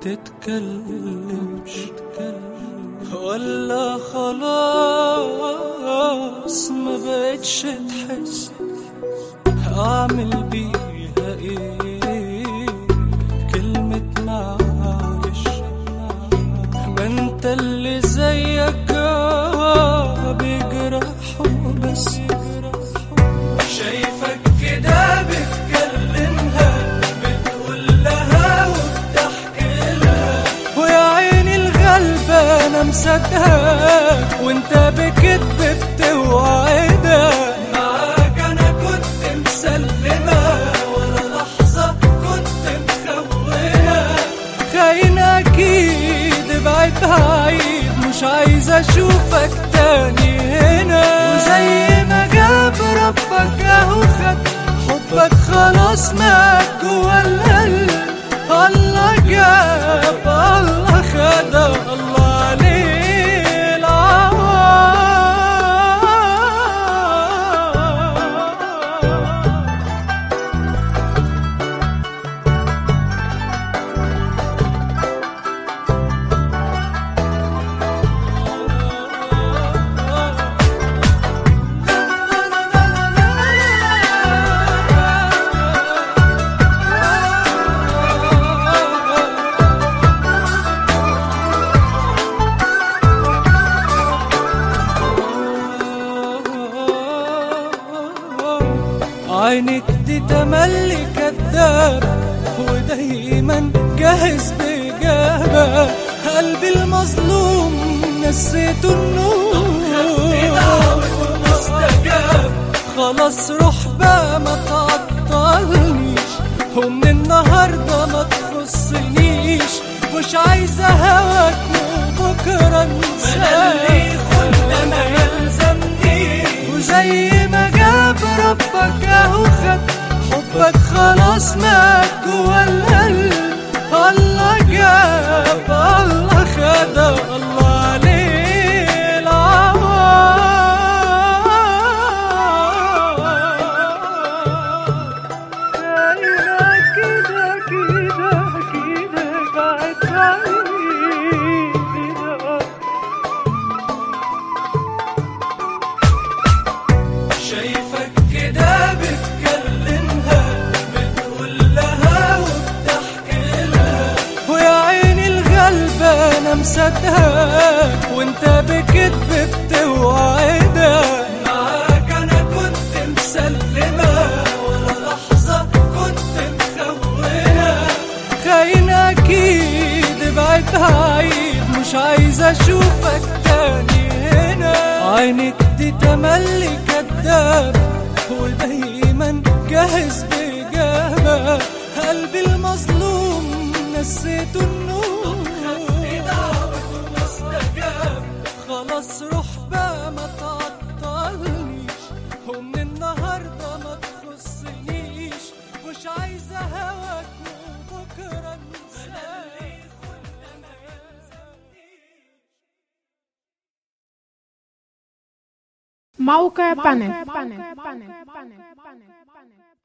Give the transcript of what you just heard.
تتكلمش ولا خلاص ما بقتش تحس اعمل بيها ايه كلمة معلش ما انت اللي زيك بيجرح وبس شايفك كده بتكلمها بتقول لها وبتحكي لها ويا عيني الغلبانة مصدقها وانت بكدب بتوعدها معاك انا كنت مسلمة ولا لحظة كنت مخونة خاين اكيد ابعد بعيد مش عايز اشوفك تاني هنا وزي ما جاب ربك اهو خد حبك خلاص مات جوا القلب الله جاب الله خد الله عليه العوض عينك دي تملي كداب ودايما جاهز بإجابة قلبي المظلوم نسيته النور خلاص روح بقى ما تعطلنيش ومن النهاردة ما تخصنيش مش عايزة هواك وبكرة انساك ما يلزمنيش وزي ما جاب ربك اهو خد حبك خلاص مات جوا القلب الله جاب الله خد الله عليه العوض دايرة كده كده كده قاعد بعيد شايفك كده بتكلمها بتقول لها وبتحكي لها ويا عيني الغلبانة مصدقها وانت بكدب بتوعدها معاك انا كنت مسلمة ولا لحظة كنت مخونة خاين اكيد ابعد بعيد مش عايز اشوفك تاني هنا عينك دي تملي كداب ودايما جاهز بإجابة قلبي المظلوم نسيته النور خلاص روح بقى ما تعطلنيش ومن النهاردة ما تخصنيش مش عايزة هواك وبكرة انساك موقع بانل